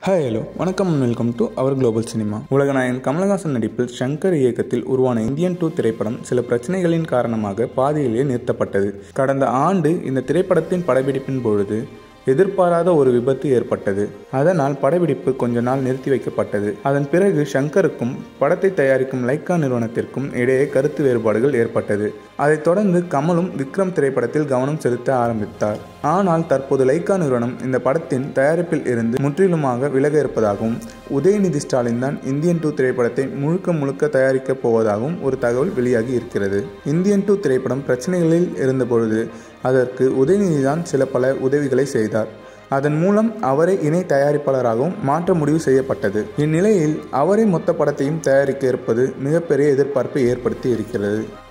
hi hello வணக்கம் welcome to our global cinema உலகநாயகன் கமலஹாசன் நடிப்பில் ஷங்கர் இயக்கத்தில் உருவான இந்தியன் டூ திரைப்படம் சில பிரச்சனைகளின் காரணமாக பாதியிலேயே நிறுத்தப்பட்டது கடந்த ஆண்டு இந்த திரைப்படத்தின் படப்பிடிப்பின் பொழுது எதிர்பாராத ஒரு விபத்து ஏற்பட்டது அதனால் படப்பிடிப்பு கொஞ்ச நாள் நிறுத்தி வைக்கப்பட்டது அதன் பிறகு ஷங்கருக்கும் படத்தை தயாரிக்கும் லைக்கா நிறுவனத்திற்கும் இடையே கருத்து வேறுபாடுகள் ஏற்பட்டது அதைத் தொடர்ந்து கமலும் விக்ரம் திரைப்படத்தில் கவனம் செலுத்த ஆரம்பித்தார் ஆனால் தற்போது லைக்கா நிறுவனம் இந்த படத்தின் தயாரிப்பில் இருந்து முற்றிலுமாக விலக இருப்பதாகவும் உதயநிதி ஸ்டாலின் தான் இந்தியன் டூ திரைப்படத்தை முழுக்க முழுக்க தயாரிக்கப் போவதாகவும் ஒரு தகவல் வெளியாகி இருக்கிறது இந்தியன் டூ திரைப்படம் பிரச்சனைகளில் இருந்தபொழுது அதற்கு உதயநிதி தான் சில பல உதவிகளை செய்தார் அதன் மூலம் அவரை இணை தயாரிப்பாளராகவும் மாற்ற முடிவு செய்யப்பட்டது இந்நிலையில் அவரே மொத்த படத்தையும் தயாரிக்க இருப்பது மிகப்பெரிய எதிர்பார்ப்பை ஏற்படுத்தி இருக்கிறது